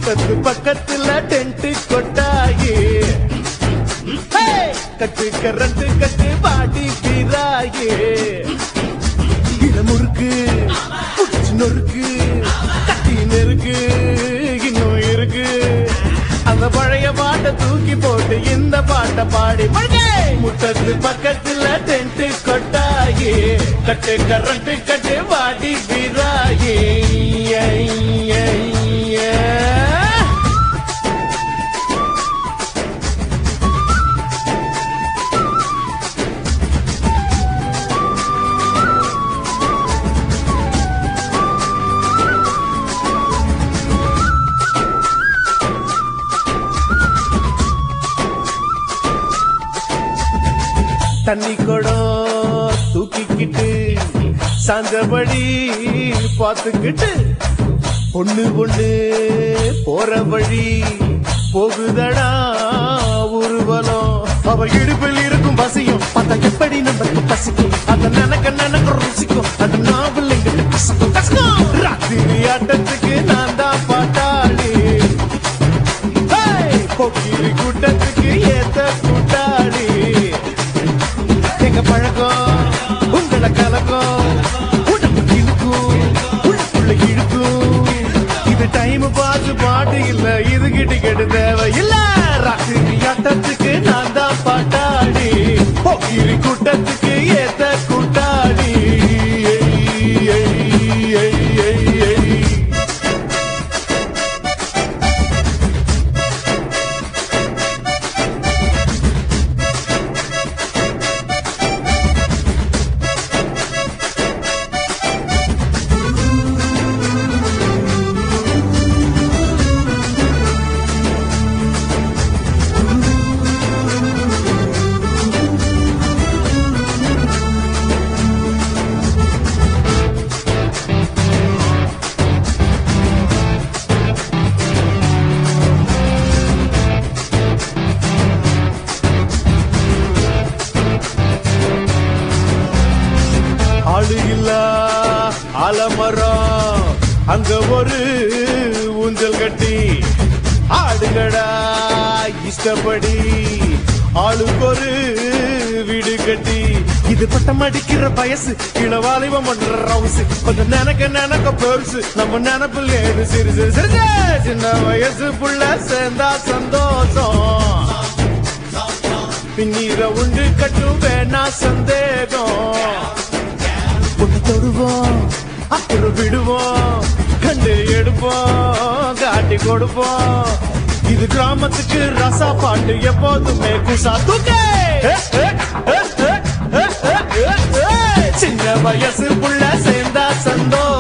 முட்டத்து பக்கத்துல டென்ட் கொட்டாயி ஹே! கட்டு கரண்ட் கட்டு பாடி பிராயி இளமுறுக்கு புடிச்சு நொறுக்கு கட்டி நெருக்கு இன்னும் இருக்கு அந்த பழைய பாட்டை தூக்கி போட்டு இந்த பாட்டை பாடி பழகே. முட்டத்து பக்கத்துல டென்ட் கொட்டாயி கட்டு கரண்ட் கட்டு பாடி பிராயி ஐ, ஐ, ஐ. தண்ணி குடம் தூக்கிக்கிட்டு சாந்தபடி பார்த்துக்கிட்டு பொண்ணு பொண்ணு போற வழி போகுதடா ஊர்வலம் அவ இடுப்பில் இருக்கும் பசியும் பார்த்தா எப்படி நமக்கு பசிக்கும் அந்த நினைக்க நினைக்க ருசிக்கும் அந்த நாவல் எங்கிட்ட கசக்கும் கசக்கும் ராத்திரி ஆட்டத்துக்கு நான் தான் பாட்டாளி ஹேய்! போக்கிரி கூட்டத்துக்கு ஏத்த கூட்டாளி எங்க பழக்கம் உங்களை கலக்கம் உடம்பு இழுக்கும் உள்ளுக்குள்ள இழுக்கும் இது டைம் பார்த்து பாட்டு இல்ல இது கிட்ட கெட்டு தேவை இல்ல ராத்திரி ஆட்டத்துக்கு நான் தான் பாட்டாடி போக்கிரி கூட்டத்துக்கு ஏத்த கூட்டாடி ஐ, ஐ, ஐ, ஐ, ஐ. ஆளு இல்ல ஆலமரம் அங்க ஒரு ஊஞ்சல் கட்டி ஆடுங்கடா இஷ்டப்படி ஆளுக்கு ஒரு வீடு கட்டி இது பட்டம் அடிக்கிற வயசு இளவாலிவம் பண்ற ரவுசு கொஞ்சம் நினைக்க நினைக்க பெருசு நம்ம நினைப்பில் ஏது சிறுசு சிறுசு சின்ன வயசு புள்ள சேர்ந்தா சந்தோஷம் பின்னீர உண்டு கட்டும் வேணா சந்தேகம் ஒண்ணு தொடுவோம் அப்புறம் விடுவோம் கண்டு எடுப்போம் காட்டி கொடுப்போம் இது கிராமத்துக்கு ரசா பாட்டு எப்போதுமே குசா தூக்கே சின்ன வயசு புள்ள சேர்ந்தா சந்தோஷம்